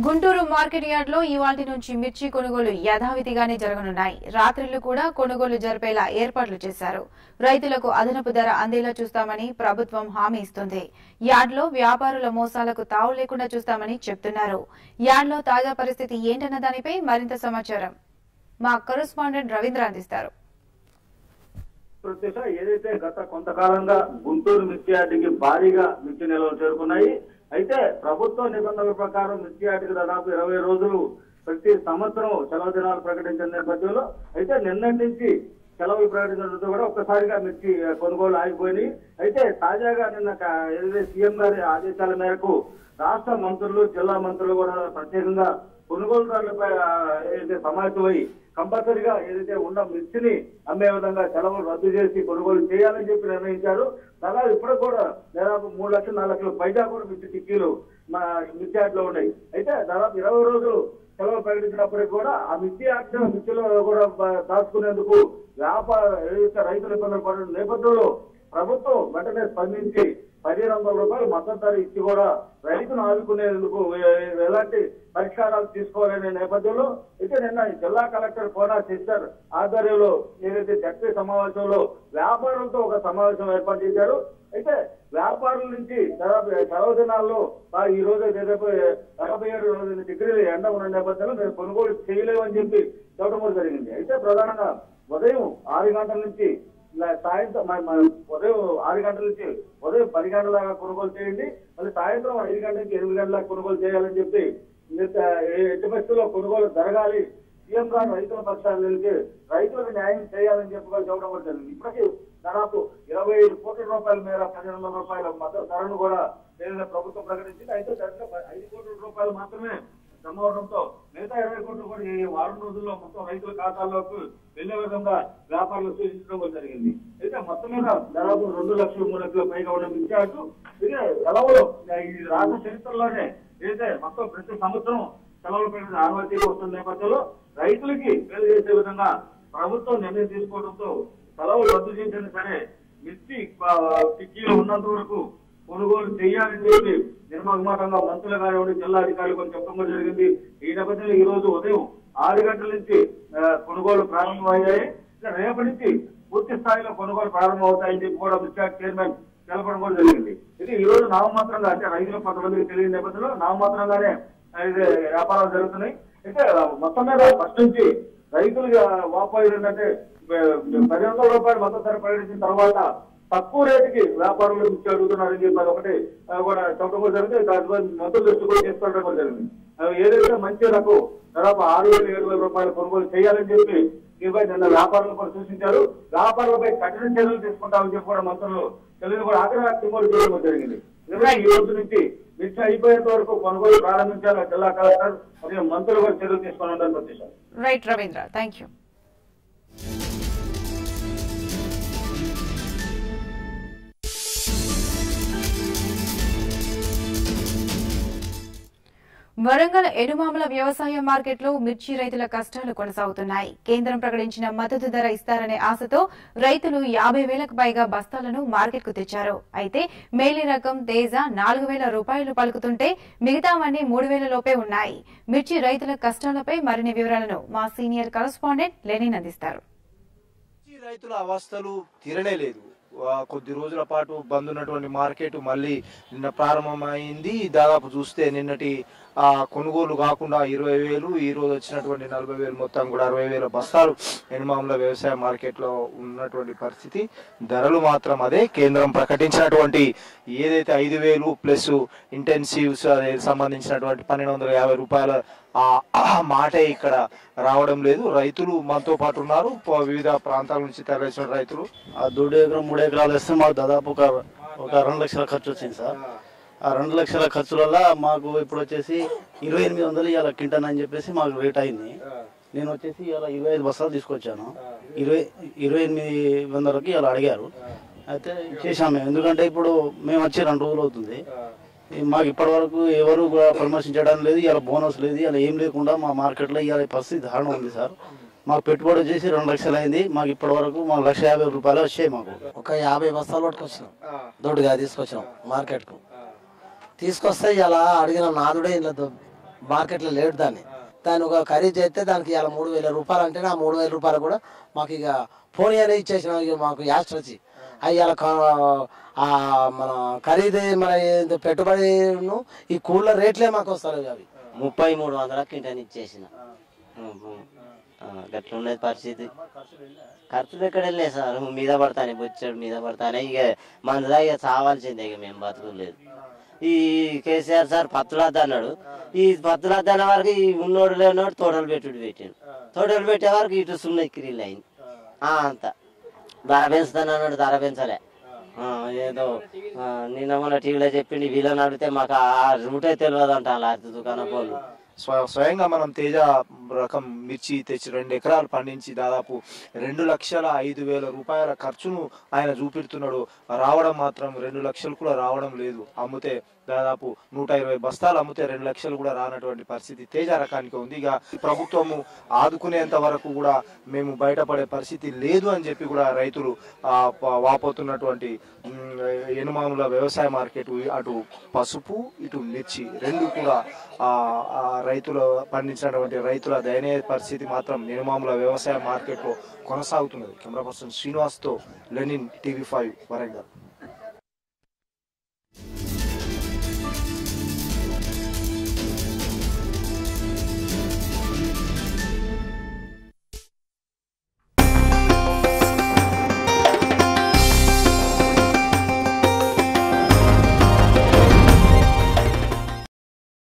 Guntur market yard లో ఇవాల్టి నుంచి మిర్చి కొనుగోలు యథావిధిగానే జరగనున్నాయి రాత్రిళ్లు కూడా కొనుగోలు జరిపేలా ఏర్పాట్లు చేశారు రైతులకు అదనపు ధర అందేలా చూస్తామని ప్రభుత్వం హామీ ఇస్తుంది యార్డ్ లో వ్యాపారుల మోసాలకు తావు లేకుండా చూస్తామని చెప్తున్నారు యార్డ్ లో తాజా పరిస్థితి ఏంటన్న దానిపై మరింత సమాచారం మా కరెస్పాండెంట్ రవీంద్ర అందిస్తారు ప్రత్యూష ఏదైతే గత కొంతకాలంగా గుంటూరు మిర్చి యార్డుకి భారీగా మిర్చి నిల్వలు చేరుకున్నాయి అయితే ప్రభుత్వ నిబంధనల ప్రకారం మిర్చి యార్డుకి దాదాపు ఇరవై రోజులు ప్రతి సంవత్సరం సెలవు దినాలు ప్రకటించిన నేపథ్యంలో అయితే నిన్నటి నుంచి సెలవులు ప్రకటించడంతో కూడా ఒక్కసారిగా మిర్చి కొనుగోలు ఆగిపోయినాయి అయితే తాజాగా నిన్న క- ఏదైతే సీఎం గారి ఆదేశాల మేరకు రాష్ట్ర మంత్రులు జిల్లా మంత్రులు కూడా ప్రత్యేకంగా కొనుగోలుదారులపై ఆ, ఏదైతే సమావేశమై కంపల్సరిగా ఏదైతే ఉన్న మిర్చిని అమ్మే విధంగా సెలవులు రద్దు చేసి కొనుగోలు చేయాలని చెప్పి నిర్ణయించారు దాదాపు ఇప్పుడు కూడా దాదాపు మూడు లక్షలు నాలుగు లక్షల పైగా కూడా మిర్చి టిక్కీలు మా మిర్చి యార్డ్లో ఉన్నాయి అయితే దాదాపు ఇరవై రోజులు సెలవు ప్రకటించినప్పటికీ కూడా ఆ మిర్చి యార్డ్ మిర్చిలో కూడా బ- దాచుకునేందుకు వ్యాపార ఏదైతే రైతులు ఇబ్బందులు పడిన నేపథ్యంలో ప్రభుత్వం వెంటనే స్పందించి పదిహేను వందల రూపాయలు మద్దతు ధర ఇచ్చి కూడా రైతును ఆదుకునేందుకు ఎ- ఎలాంటి పరిష్కారాలు తీసుకోవాలనే నేపథ్యంలో అయితే నిన్న ఈ జిల్లా కలెక్టర్ కోనా సిస్టర్ ఆధ్వర్యంలో ఏదైతే చర్చ సమావేశంలో వ్యాపారులతో ఒక సమావేశం ఏర్పాటు చేశారు అయితే వ్యాపారుల నుంచి దాదాపు సెలవు దినాల్లో ఆ ఈ రోజు దాదాపు నలభై ఏడు డిగ్రీలు ఎండ ఉన్న నేపథ్యంలో మేము కొనుగోలు చేయలేమని చెప్పి చెప్పడం కూడా జరిగింది అయితే ప్రధానంగా ఉదయం ఆరు గంటల నుంచి ఇలా సాయంత్రం మ- మ- ఉదయం ఆరు గంటల నుంచి ఉదయం పది గంటల దాకా కొనుగోలు చేయండి మళ్ళీ సాయంత్రం ఐదు గంటల నుంచి ఎనిమిది గంటల దాకా కొనుగోలు చేయాలని చెప్పి మిగతా ఏ- ఎట్టి పరిస్థితుల్లో కొనుగోలు జరగాలి సీఎం గారు రైతుల పక్షాన్ని నిలిచి రైతులకు న్యాయం చేయాలని చెప్పి కూడా చెప్పడం కూడా జరిగింది ఇప్పటికీ దాదాపు ఇరవై ఐదు కోట్ల రూపాయల మేర పదిహేను వందల రూపాయల మద్దతు ధరను కూడా ఏదైనా ప్రభుత్వం ప్రకటించింది అయితే దాంట్లో ఐదు కోట్ల రూపాయలు మాత్రమే జమ అవడంతో మిగతా ఇరవై కోట్లు కూడా ఈ వారం రోజుల్లో మొత్తం రైతుల ఖాతాల్లోకి వెళ్లే విధంగా వ్యాపారులు సూచించడం కూడా జరిగింది అయితే మొత్తం మీద దాదాపు రెండు లక్షలు మూడు లక్షల పైగా ఉన్న ఇచ్చారు ఇదే సెలవులు ఈ రాష్ట్ర చరిత్రలోనే ఏదైతే మొత్తం ప్రతి సంవత్సరం సెలవులు పెట్టిన ఆనవాయితీగా వస్తున్న నేపథ్యంలో రైతులకి మేలు చేసే విధంగా ప్రభుత్వం నిర్ణయం తీసుకోవడంతో సెలవులు రద్దు చేసినా సరే మిర్చి ఆ, టిక్కీలు ఉన్నంత వరకు కొనుగోలు చేయాలని చెప్పి నిర్మగమాటంగా మంత్రులు కానివ్వండి జిల్లా అధికారులు కూడా చెప్పడం కూడా జరిగింది ఈ నేపథ్యంలో ఈ రోజు ఉదయం ఆరు గంటల నుంచి ఆ, కొనుగోలు ప్రారంభమయ్యాయి ఇక రేపటి నుంచి పూర్తి స్థాయిలో కొనుగోలు ప్రారంభమవుతాయని చెప్పి కూడా మిర్చాక్ చైర్మన్ తెలపడం కూడా జరిగింది ఇది ఈ రోజు నామమాత్రంగా అంటే రైతులు కొంతమందికి తెలియని నేపథ్యంలో నామమాత్రంగానే ఆ, ఇది వ్యాపారాలు జరుగుతున్నాయి అయితే మొత్తం మీద ఫస్ట్ నుంచి రైతులు వాపోయేది ఏంటంటే పది వందల రూపాయలు మద్దతు ధర ప్రకటించిన తర్వాత తక్కువ రేటుకి వ్యాపారులు ఇచ్చి అడుగుతున్నారని చెప్పి అది ఒకటి ఆ, కూడా చెప్పడం కూడా జరిగింది దాంట్లో మంత్రుల దృష్టి కూడా తీసుకోవడం కూడా జరిగింది ఆ, ఏదైతే మంచి రకం దాదాపు ఆరు వేల ఏడు వేల రూపాయలు కొనుగోలు చేయాలని చెప్పి దీనిపై నిన్న వ్యాపారులు కూడా సూచించారు వ్యాపారులపై కఠిన చర్యలు తీసుకుంటామని చెప్పి కూడా మంత్రులు తెలియదు కూడా ఆగ్రహ వ్యక్తం కూడా చేయడం కూడా జరిగింది నిజంగా ఈ రోజు నుంచి మిర్చి అయిపోయేంత వరకు కొనుగోలు ప్రారంభించారు జిల్లా కలెక్టర్ మరియు మంత్రులు కూడా చర్యలు తీసుకుని ఉండాలని ప్రతిష్టారు right Ravindra thank you Warangal Enumamula వ్యవసాయ మార్కెట్లో మిర్చి రైతుల కష్టాలు కొనసాగుతున్నాయి కేంద్రం ప్రకటించిన మద్దతు ధర ఇస్తారనే ఆశతో రైతులు యాభై వేలకు పైగా బస్తాలను మార్కెట్కు తెచ్చారు అయితే మేలి రకం తేజ నాలుగు వేల రూపాయలు పలుకుతుంటే మిగతావన్నీ మూడు వేల లోపే ఉన్నాయి మిర్చి రైతుల కష్టాలపై మరిన్ని వివరాలను మా సీనియర్ కరస్పాండెంట్ లెనిన్ అందిస్తారు మిర్చి రైతుల అవస్థలు తీరనే లేదు ఆ, కొద్ది రోజుల పాటు బంద్ ఉన్నటువంటి మార్కెట్ మళ్ళీ నిన్న ప్రారంభమైంది దాదాపు చూస్తే నిన్నటి ఆ కొనుగోలు కాకుండా ఇరవై వేలు ఈ రోజు వచ్చినటువంటి నలభై వేలు మొత్తం కూడా అరవై వేల బస్తాలు ఎనుమాముల వ్యవసాయ మార్కెట్లో ఉన్నటువంటి పరిస్థితి ధరలు మాత్రం అదే కేంద్రం ప్రకటించినటువంటి ఏదైతే ఐదు వేలు ప్లస్ ఇంటెన్సివ్స్ సంబంధించినటువంటి పన్నెండు వందల యాభై రూపాయల ఆ ఆ మాటే ఇక్కడ రావడం లేదు రైతులు మనతో పాటు ఉన్నారు ప- వివిధ ప్రాంతాల నుంచి తరలిసిన రైతులు ఆ దొడ్డు ఎకరం మూడు ఎకరాలు వేస్తే మాకు దాదాపు ఒక ఒక రెండు లక్షల ఖర్చు వచ్చింది సార్ ఆ రెండు లక్షల ఖర్చులలో మాకు ఇప్పుడు వచ్చేసి ఇరవై ఎనిమిది వందలు ఇవాళ కింటన్ అని చెప్పేసి మాకు రేట్ అయింది నేను వచ్చేసి ఇవాళ ఇరవై ఐదు బస్తాలు తీసుకొచ్చాను ఇరవై ఇరవై ఎనిమిది వందలకి ఇలా అడిగారు అయితే చేశాము మేము ఎందుకంటే ఇప్పుడు మేము వచ్చి రెండు రోజులు అవుతుంది ఈ మాకు ఇప్పటి వరకు ఎవరు కూడా పరామర్శించడం లేదు ఇలా బోనస్ లేదు ఇలా ఏం లేకుండా మా మార్కెట్లో ఇవాళ పరిస్థితి దారుణం ఉంది సార్ మాకు పెట్టుబడి వచ్చేసి రెండు లక్షలు అయింది మాకు ఇప్పటి వరకు మాకు లక్ష యాభై రూపాయలు వచ్చాయి మాకు ఒక యాభై బస్తాలు పట్టుకొచ్చినాం దొడ్డుగా తీసుకొచ్చినాం మార్కెట్కు తీసుకొస్తే ఇలా అడిగిన నాదుడే ఇలా దొ- మార్కెట్లో లేడు దాన్ని దాన్ని ఒక ఖరీదు చేస్తే దానికి ఇలా మూడు వేల రూపాయలు అంటే ఆ మూడు వేల రూపాయలు కూడా మాకు ఇక ఫోన్ అనేది ఇచ్చేసిన ఇక మాకు యాస్ట్ వచ్చి అవి ఇలా ఆ మన ఖరీదు మన ఏందో పెట్టుబడిను ఈ కూలర్ రేట్లే మాకు వస్తారు అవి ముప్పై మూడు వందల క్వింటాన్ ఇచ్చేసిన ఆ, గట్లున్నది పరిస్థితి ఖర్చులు ఎక్కడ వెళ్ళాయి సార్ మీద పడతానే బొచ్చాడు మీద పడతానే ఇక మన ఇక చావాల్సిందే ఇక మేము బతుకులేదు ఈ కేసీఆర్ సార్ పత్తులద్దు అన్నాడు ఈ పత్తులద్దు అన్న వరకు ఈ ఉన్నోడు లేనోడు తోటలు పెట్టుడు పెట్టాడు తోటలు పెట్టే వరకు ఇటు సున్న ఎక్కిరిల్లు అయింది ఆ, అంత ధర పెంచుతాను అన్నాడు ధర పెంచలే ఆ, ఏదో ఆ, నిన్న మొన్న టీవీలో చెప్పిండి వీళ్ళని అడిగితే మాకు ఆ రూటే తెలియదు అంట లారీ దుకాణం పోలు స్వ- స్వయంగా మనం తేజ రకం మిర్చి తెచ్చి రెండు ఎకరాలు పండించి దాదాపు రెండు లక్షల ఐదు వేల రూపాయల ఖర్చును ఆయన చూపెడుతున్నాడు రావడం మాత్రం రెండు లక్షలు కూడా రావడం లేదు అమ్మితే దాదాపు నూట ఇరవై బస్తాలు అమ్మితే రెండు లక్షలు కూడా రానటువంటి పరిస్థితి తేజ రకానికి ఉంది ఇక ప్రభుత్వము ఆదుకునేంత వరకు కూడా మేము బయటపడే పరిస్థితి లేదు అని చెప్పి కూడా రైతులు ఆ, ప- వాపోతున్నటువంటి ఉమ్, ఎనుమాముల వ్యవసాయ మార్కెట్ అటు పసుపు ఇటు మిర్చి రెండు కూడా ఆ ఆ రైతులు పండించినటువంటి రైతుల దయనీయ పరిస్థితి మాత్రం ఎనుమాముల వ్యవసాయ మార్కెట్లో కొనసాగుతున్నది కెమెరా పర్సన్ శ్రీనివాస్తో లెనిన్ టీవీ ఫైవ్ వరంగల్